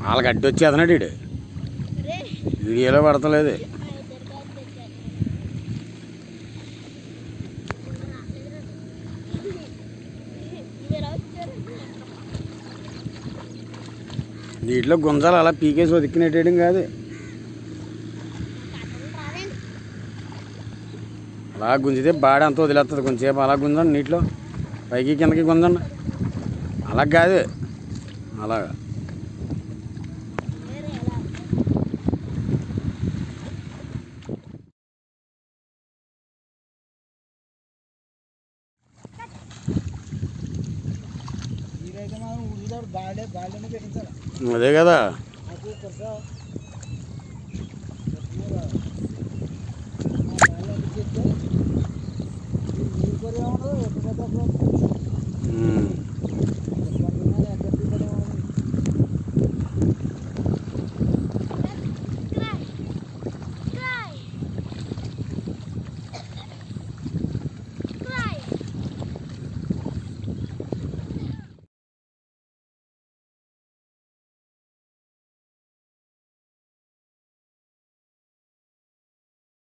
వాళ్ళకి అడ్డు వచ్చి అతనాడు వీడు వీడియోలో పడతలేదు నీటిలో గుంజాలు అలా పీకేసి వదిక్కినట్టేయడం కాదు అలా గుంజితే బాడీ అంత వదిలేస్తుంది కొంచెంసేపు అలా గుంజండి నీటిలో పైకి కిందకి గుంజండి అలా కాదు అలాగా మీరైతే మనం ఉడుకుతాడు బాడే బాడేనే పెట్టించాలి అదే కదా నాకు కొరసా మీరు